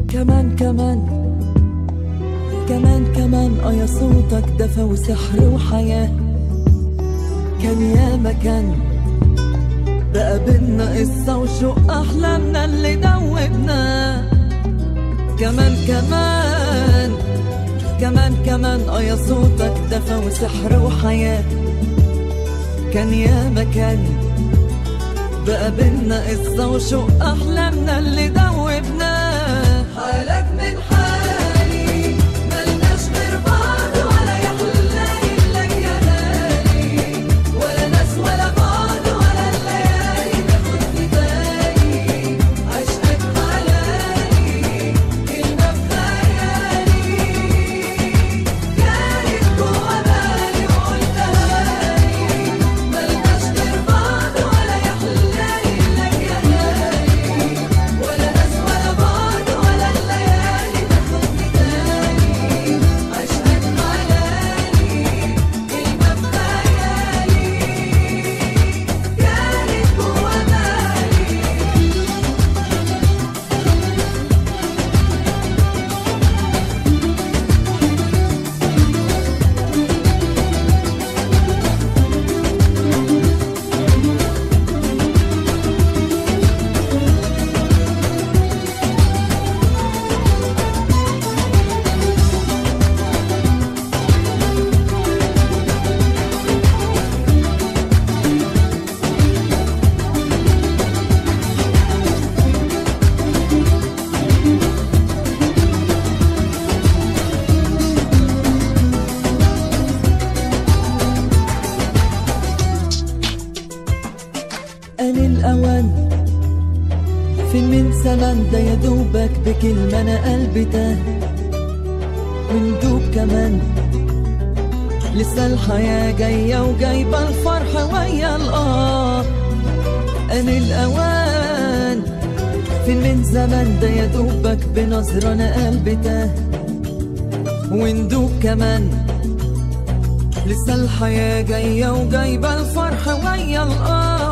كمان كمان كمان كمان اه يا صوتك دفى وسحر وحياة كان يا مكان بقى بينا قصة وشوق أحلامنا اللي دوبنا كمان كمان كمان كمان اه يا صوتك دفى وسحر وحياة كان يا مكان بقى بينا قصة وشوق أحلامنا اللي دوبنا حالك من حالي ملناش غير بعض ولا يحلى إلا يا غالي ولا ناس ولا بعض ولا الليالي تاخد في بالي عشقك حلالي كلمة في خيالي كانت جوا بالي وقلتها لي ملناش غير بعض ولا يحلى إلا يا غالي ولا ناس ولا بعض ولا الليالي تاخد في بالي عشقك حلالي كلمة في خيالي كانت جوا بالي آن الأوان فين من زمان ده يا دوبك بكلمة أنا قلبي تاه وندوب كمان لسه الحياة جاية وجايبة الفرح ويا الآه آن الأوان فين من زمان ده يا دوبك بنظرة أنا قلبي تاه وندوب كمان لسه الحياة جاية وجايبة الفرح ويا الآه